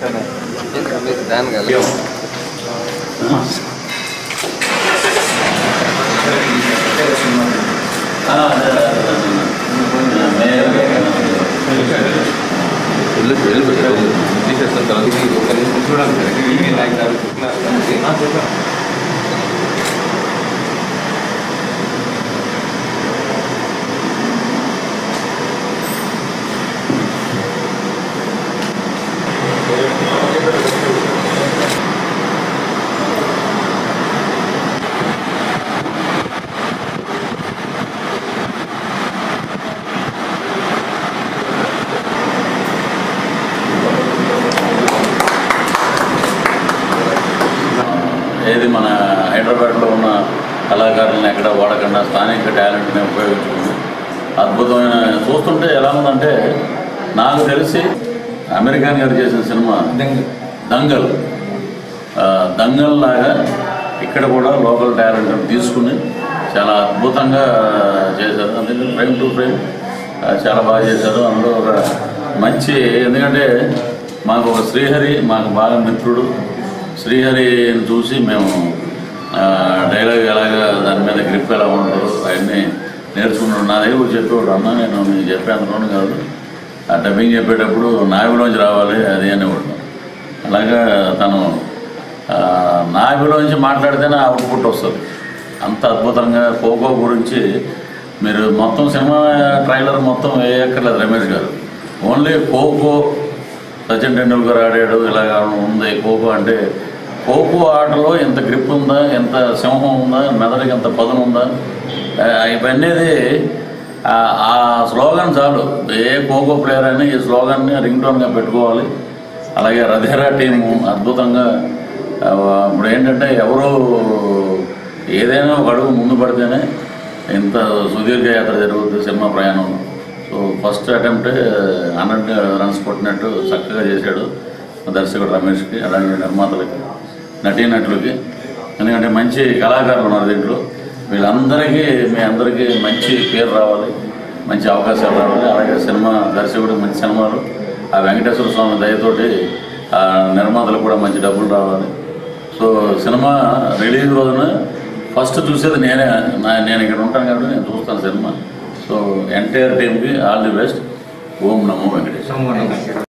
దాని కదా వెళ్ళు వెళ్ళు వెళ్ళు తీసేస్తాను తర్వాత ఇది ఒక నిమిషం చూడాలి సార్ ఇది నాకు దాని చెప్తున్నారు ఏది మన హైదరాబాద్లో ఉన్న కళాకారులను ఎక్కడ వాడకుండా స్థానిక టాలెంట్ని ఉపయోగించుకుని అద్భుతమైన చూస్తుంటే ఎలా ఉందంటే నాకు తెలిసి అమెరికాన్ గారు చేసిన సినిమా దంగల్ ఆ, దంగల్ లాగా ఇక్కడ కూడా లోకల్ టాలెంట్ తీసుకుని చాలా అద్భుతంగా చేశారు అందుకే ఫ్రేమ్ టు ఫ్రేమ్ చాలా బాగా చేశారు అందులో ఒక మంచి ఎందుకంటే మాకు ఒక శ్రీహరి మాకు బాగా మిత్రుడు శ్రీహరిని చూసి మేము ఆ, డైలాగ్ ఎలాగా దాని మీద గ్రిప్ ఎలా ఉండదు అవన్నీ నేర్చుకున్నాడు నా దగ్గర కూడా చెప్పేవాడు అన్న నేను నీకు చెప్పేంతలోనే కాదు ఆ డబ్బింగ్ చెప్పేటప్పుడు నావిలోంచి రావాలి అది అనేవాడు అలాగా తను ఆ, నావిలోంచి మాట్లాడితేనే అవుట్పుట్ వస్తుంది అంత అద్భుతంగా ఖోఖో గురించి మీరు మొత్తం సినిమా ట్రైలర్ మొత్తం వేయక్కర్లేదు రమేష్ గారు ఓన్లీ ఖోఖో సచిన్ టెండూల్కర్ ఆడాడు ఇలాగ ఉంది ఖోఖో అంటే ఖోఖో ఆటలో ఎంత గ్రిప్ ఉందా ఎంత సింహం ఉందా మెదడుకి ఎంత పదును ఉందా ఆ, ఇవన్నీది ఆ ఆ స్లోగన్ చాలు ఏ ఖోఖో ప్లేయర్ అయినా ఈ స్లోగన్ని రింగ్ టోన్గా పెట్టుకోవాలి అలాగే రధేరా టీము అద్భుతంగా ఆ, ఇప్పుడు ఏంటంటే ఎవరు ఏదైనా ఒక అడుగు ముందు పడితేనే ఇంత సుదీర్ఘ యాత్ర జరుగుతుంది సినిమా ప్రయాణం so first attempt hundred runs కొట్టినట్టు చక్కగా చేశాడు దర్శకుడు రమేష్కి అలాగే నిర్మాతలకి నటీనటులకి ఎందుకంటే మంచి కళాకారులు ఉన్నారు దీంట్లో వీళ్ళందరికీ మీ అందరికీ మంచి పేరు రావాలి మంచి అవకాశాలు రావాలి అలాగే సినిమా దర్శకుడు మంచి సినిమాలు ఆ వెంకటేశ్వర స్వామి దయతోటి ఆ నిర్మాతలు కూడా మంచి డబ్బులు రావాలి సో సినిమా రిలీజ్ రోజున ఫస్ట్ చూసేది నేనే నా- నేను ఇక్కడ ఉంటాను కాబట్టి నేను చూస్తాను సినిమా సో ఎంటైర్ టీమ్కి ఆల్ ది బెస్ట్ ఓం నమో వెంకటేశ్వర